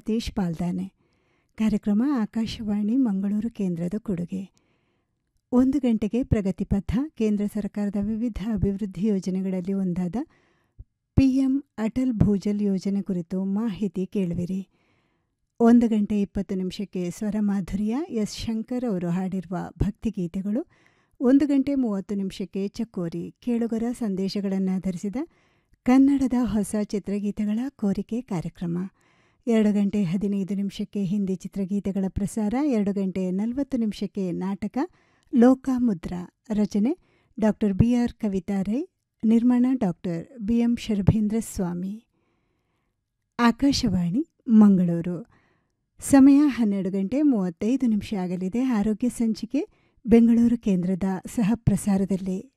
ಸತೀಶ್ ಪಾಲ್ದಾನೆ ಕಾರ್ಯಕ್ರಮ ಆಕಾಶವಾಣಿ ಮಂಗಳೂರು ಕೇಂದ್ರದ ಕೊಡುಗೆ ಒಂದು ಗಂಟೆಗೆ ಪ್ರಗತಿಪಥ ಕೇಂದ್ರ ಸರ್ಕಾರದ ವಿವಿಧ ಅಭಿವೃದ್ಧಿ ಯೋಜನೆಗಳಲ್ಲಿ ಒಂದಾದ ಪಿಎಂ ಅಟಲ್ ಭೂಜಲ್ ಯೋಜನೆ ಕುರಿತು ಮಾಹಿತಿ ಕೇಳುವಿರಿ ಒಂದು ಗಂಟೆ ಇಪ್ಪತ್ತು ನಿಮಿಷಕ್ಕೆ ಸ್ವರ ಮಾಧುರ್ಯ ಎಸ್ ಶಂಕರ್ ಅವರು ಹಾಡಿರುವ ಭಕ್ತಿಗೀತೆಗಳು ಒಂದು ಗಂಟೆ ಮೂವತ್ತು ನಿಮಿಷಕ್ಕೆ ಚಕೋರಿ ಕೇಳುಗರ ಸಂದೇಶಗಳನ್ನು ಆಧರಿಸಿದ ಕನ್ನಡದ ಹೊಸ ಚಿತ್ರಗೀತೆಗಳ ಕೋರಿಕೆ ಕಾರ್ಯಕ್ರಮ ಎರಡು ಗಂಟೆ ಹದಿನೈದು ನಿಮಿಷಕ್ಕೆ ಹಿಂದಿ ಚಿತ್ರಗೀತೆಗಳ ಪ್ರಸಾರ ಎರಡು ಗಂಟೆ ನಲವತ್ತು ನಿಮಿಷಕ್ಕೆ ನಾಟಕ ಲೋಕಮುದ್ರಾ ರಚನೆ doctor B R Kavita Rai ನಿರ್ಮಾಣ doctor B M Sharabhendra Swamy Akashvani Mangaluru ಸಮಯ ಹನ್ನೆರಡು ಗಂಟೆ ಮೂವತ್ತೈದು ನಿಮಿಷ ಆಗಲಿದೆ ಆರೋಗ್ಯ ಸಂಚಿಕೆ ಬೆಂಗಳೂರು ಕೇಂದ್ರದ ಸಹ ಪ್ರಸಾರದಲ್ಲಿ